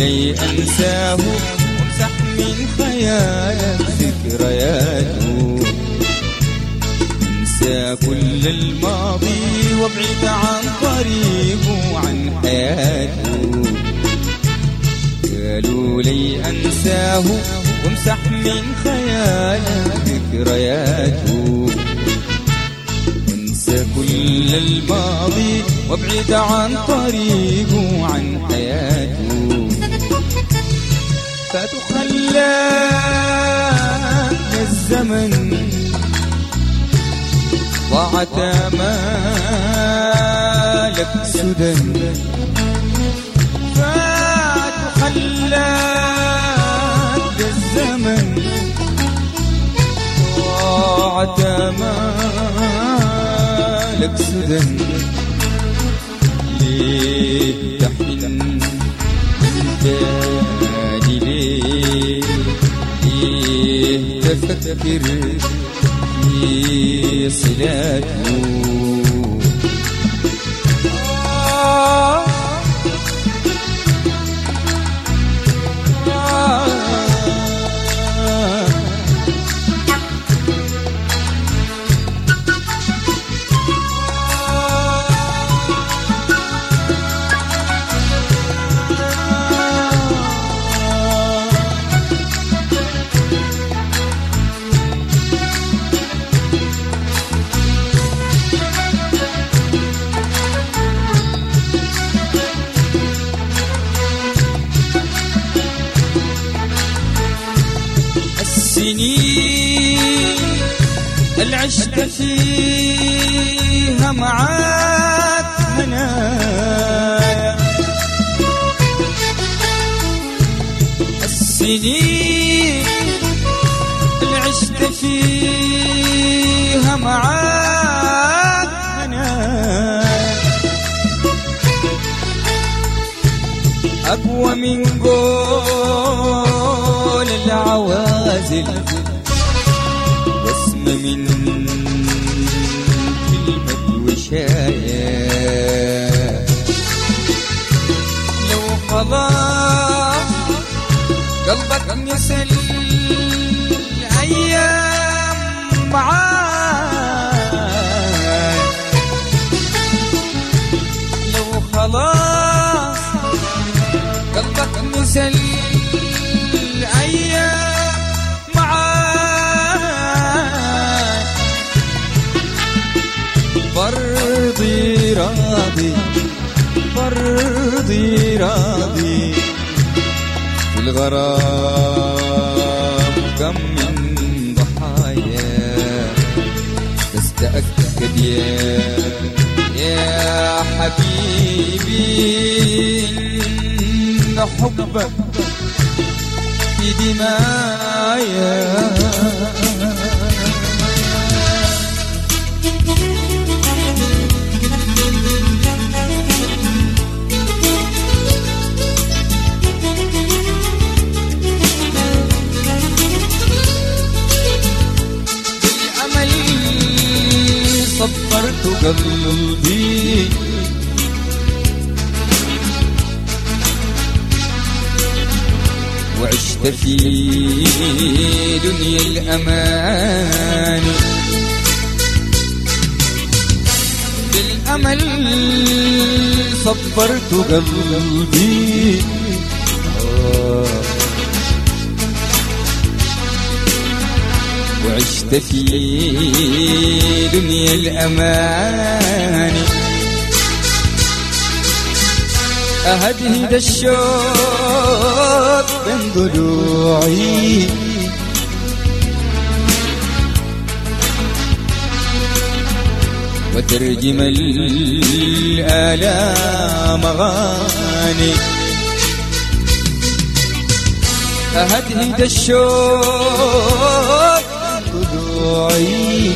لي أنساه وامسح من خيالك ذكرياته انسى كل الماضي وابعد عن طريقه وعن حياته قالوا لي أنساه وامسح من خيالك ذكرياته انسى كل الماضي وابعد عن طريقه وعن حياته فتخلى الزمن ضاعت آمالك سدى فتخلى الزمن ضاعت آمالك سدى ليه تحن تاني ليه ليه تفكر في صلاته آه آه السنين اللي عشت فيها معاك هنايا السنين اللي عشت فيها معاك هنايا أقوى من قول العوازل واسم من كلمة وشاية لو خلاص قلبك يسل أيام معاي لو خلاص قلبك مثل أيام معاي برضي راضي برضي راضي في الغرام كم من ضحايا بس تأكد يا يا حبيبي إن حبك في دمايا بالأمل صبرت قلبي وعشت في دنيا الأمان بالأمل صبرت قلبي آه. وعشت في دنيا الأمان أهدهد الشوق بين ضلوعي وترجم الآلام أغاني أهدهد الشوق بين ضلوعي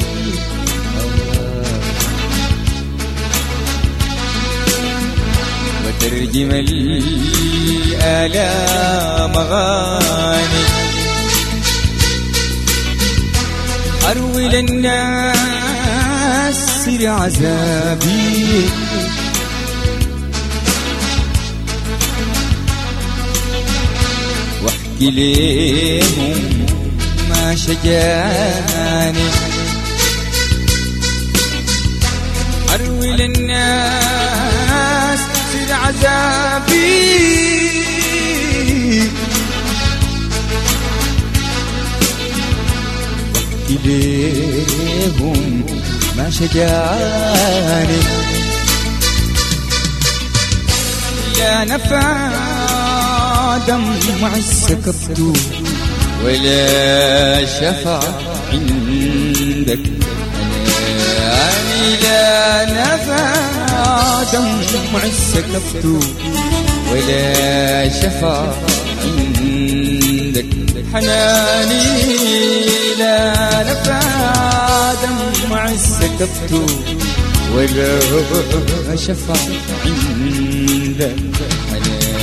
وترجم الآلام أغاني أروي للناس سر عذابي واحكي ليهم ما شجاني اروي للناس سر عذابي واحكي ليهم ما شجاني لا نفع دمع سكبت ولا شفع عندك أناني لا نفع دمع سكبت ولا شفع عندك حناني لا نفع دمع سكبت ولا شفع عندك حنان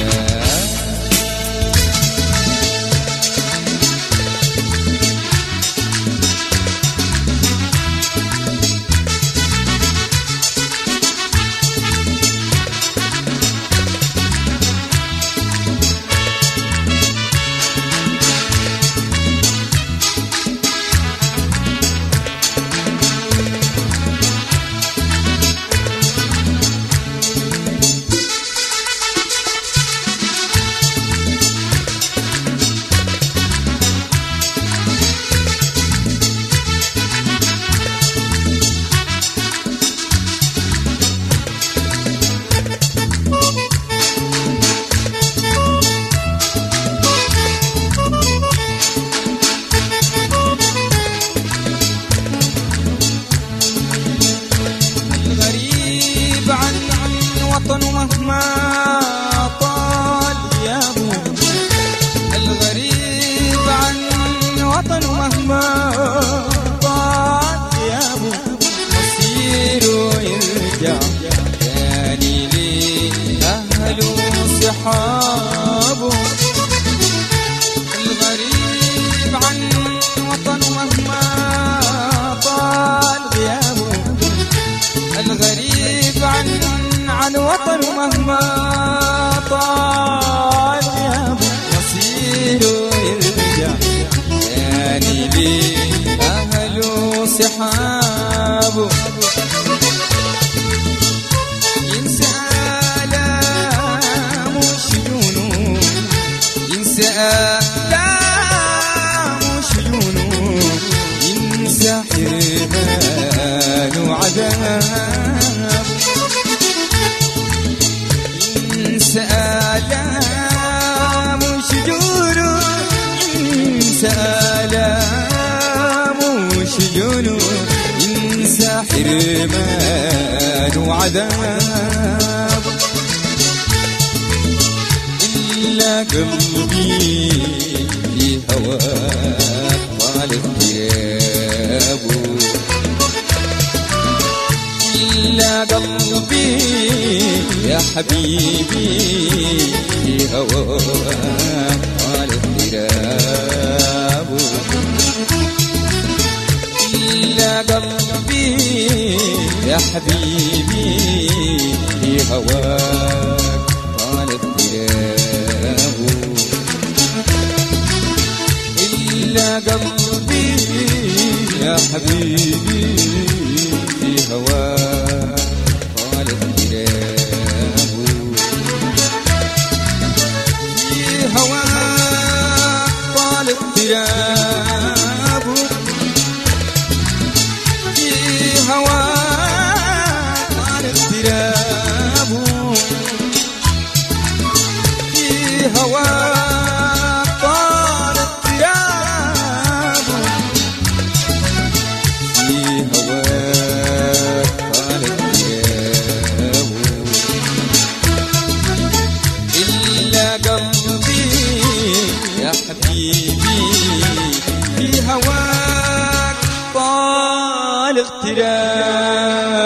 الغريب عن وطن مهما طال غيابه الغريب عن وطن مهما طال غيابه مصيره يرجع تاني لأهله وصحابه الغريب عن وطن مهما طال غيابه الغريب عن عن وطن مهما طال غيابه مصيره يرجع تاني لأهله وصحابه ينسى آلامه وشجونه ينسى آلامه وشجونه ينسى حرمان وعذاب ينسى آلام وشجونه ينسى آلام وشجونه ينسى حرمان وعذاب إلا قلبي في هواك طال اغتيابه إلا قلبي يا حبيبي في هواك طال اغترابه إلا قلبي يا حبيبي في هواك طال اغترابه إلا قلبي يا حبيبي في هواك طال اغترابه في هواك طال اغترابه في هواك طال اغترابه في هواك طال اغترابه في هواك طال اغترابه إلا قلبي يا حبيبي في هواك طال اغترابه